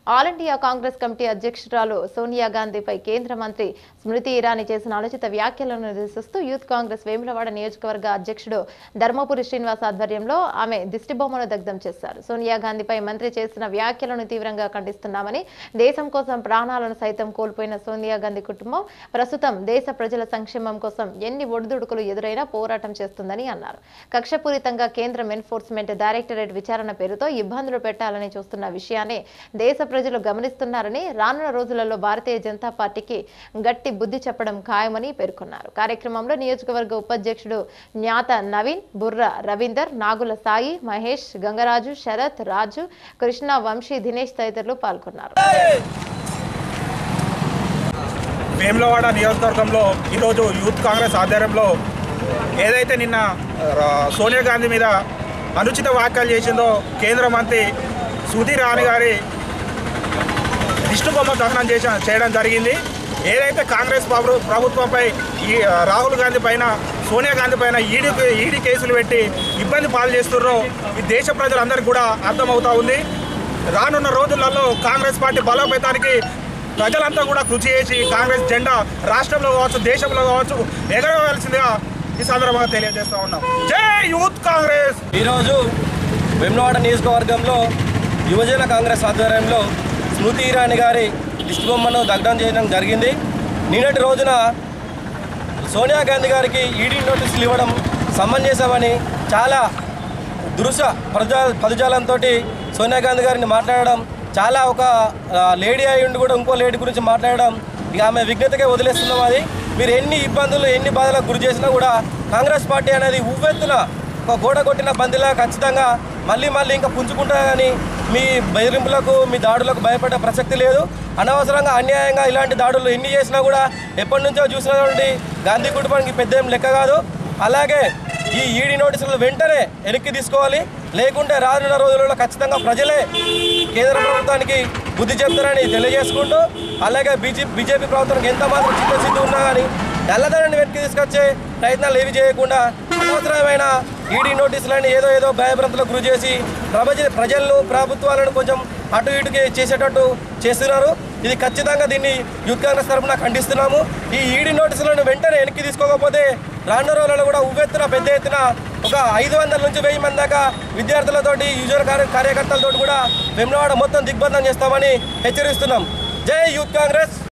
all India Congress committee అధ్యక్షురాలు సోనియా గాంధీపై కేంద్ర మంత్రి స్మృతి ఇరానీ చేసిన అనుచిత వ్యాఖ్యలను నిరసిస్తూ యూత్ కాంగ్రెస్ వేములవాడ నియోజకవర్గ అధ్యక్షుడు ధర్మపురి శ్రీనివాస్ ఆధ్వర్యంలో ఆమె దిష్టిబొమ్మను దగ్ధం చేశారు సోనియా గాంధీపై మంత్రి చేసిన వ్యాఖ్యలను తీవ్రంగా ఖండిస్తున్నామని దేశం కోసం ప్రాణాలను సైతం కోల్పోయిన సోనియా గాంధీ కుటుంబం ప్రస్తుతం దేశ ప్రజల సంక్షేమం కోసం ఎన్ని ఒడిదుడుకులు ఎదురైనా పోరాటం చేస్తుందని అన్నారు కక్షపూరితంగా కేంద్రం ఎన్ఫోర్స్మెంట్ డైరెక్టరేట్ విచారణ పేరుతో ఇబ్బందులు పెట్టాలని చూస్తున్న విషయాన్ని దేశ ప్రజలు గమనిస్తున్నారని రానున్న రోజులలో భారతీయ జనతా పార్టీకి గట్టి బుద్ధి చెప్పడం ఖాయమని పేర్కొన్నారు కార్యక్రమంలో నియోజకవర్గ ఉపాధ్యక్షుడు జ్ఞాత నవీన్ బుర్ర రవీందర్ నాగుల సాయి మహేష్ గంగరాజు శరత్ రాజు కృష్ణ వంశీ దినేష్ తదితరులు పాల్గొన్నారు వేములవాడ నియోజకవర్గంలో ఈరోజు యూత్ కాంగ్రెస్ ఆధ్వర్యంలో ఏదైతే నిన్న ఆ, సోనియా గాంధీ మీద అనుచిత వ్యాఖ్యలు చేసిందో కేంద్ర మంత్రి సుధీర్ రాణి గారి విష్ణుబొమ్మ దహనం చేస చేయడం జరిగింది ఏదైతే కాంగ్రెస్ ప్రభు- ప్రభుత్వంపై ఈ ఆ, రాహుల్ గాంధీ పైన సోనియా గాంధీ పైన ఈడీ ఈడీ కేసులు పెట్టి ఇబ్బంది పాలు చేస్తున్నారో ఈ దేశ ప్రజలందరికీ కూడా అర్థమవుతా ఉంది రానున్న రోజులలో కాంగ్రెస్ పార్టీ బలోపేతానికి ప్రజలంతా కూడా కృషి చేసి కాంగ్రెస్ జెండా రాష్ట్రంలో కావచ్చు దేశంలో కావచ్చు ఎగరవలసిందిగా ఈ సందర్భంగా తెలియజేస్తా ఉన్నాం జై యూత్ కాంగ్రెస్ ఈరోజు వెమ్లవాడ నియోజకవర్గంలో యువజన కాంగ్రెస్ ఆధ్వర్యంలో స్మృతి ఇరానీ గారి దిష్టి బొమ్మను దగ్ధం చేయడం జరిగింది నిన్నటి రోజున సోనియా గాంధీ గారికి ఈడీ నోటీసులు ఇవ్వడం సమంజసమని చాలా దృశ ప్రజా పదజాలంతో సోనియా గాంధీ గారిని మాట్లాడడం చాలా ఒక ఆ, లేడీ అయి ఉండి కూడా ఇంకో లేడీ గురించి మాట్లాడడం ఇక ఆమె విఘ్నతకే వదిలేస్తున్నాం అది మీరు ఎన్ని ఇబ్బందులు ఎన్ని బాధలకు గురి చేసినా కూడా కాంగ్రెస్ పార్టీ అనేది ఉవ్వెత్తున ఒక గోడ కొట్టిన బందిలా ఖచ్చితంగా మళ్ళీ మళ్ళీ ఇంకా పుంజుకుంటా కానీ మీ బెదిరింపులకు మీ దాడులకు భయపడే ప్రసక్తి లేదు అనవసరంగా అన్యాయంగా ఇలాంటి దాడులు ఎన్ని చేసినా కూడా ఎప్పటి నుంచో చూసినటువంటి గాంధీ కుటుంబానికి పెద్ద ఏం లెక్క కాదు అలాగే ఈ ఈడీ నోటీసులు వెంటనే వెనక్కి తీసుకోవాలి లేకుంటే రానున్న రోజులలో ఖచ్చితంగా ప్రజలే కేంద్ర ప్రభుత్వానికి బుద్ధి చెప్తారని తెలియజేసుకుంటూ అలాగే బీజేపీ బీజేపీ ప్రభుత్వానికి ఎంత మాత్రం చిత్తశుద్ధి ఉన్నా కానీ నల్లధనాన్ని వెనక్కి తీసుకొచ్చే ప్రయత్నాలు ఏవి చేయకుండా అనవసరమైన ఈడీ నోటీసులని ఏదో ఏదో భయభ్రంతులకు గురి చేసి ప్రజ ప్రజలను ప్రభుత్వాలను కొంచెం అటు ఇటుకి చేసేటట్టు చేస్తున్నారు ఇది ఖచ్చితంగా దీన్ని యూత్ కాంగ్రెస్ తరఫున ఖండిస్తున్నాము ఈ ఈడీ నోటీసులను వెంటనే వెనక్కి తీసుకోకపోతే రానున్న రోజులలో కూడా ఉవ్వెత్తున పెద్ద ఎత్తున ఒక ఐదు వందల నుంచి వెయ్యి మంది దాకా విద్యార్థులతోటి యువజన కార్య కార్యకర్తలతోటి కూడా వెమ్లవాడ మొత్తం దిగ్బంధం చేస్తామని హెచ్చరిస్తున్నాం జై యూత్ కాంగ్రెస్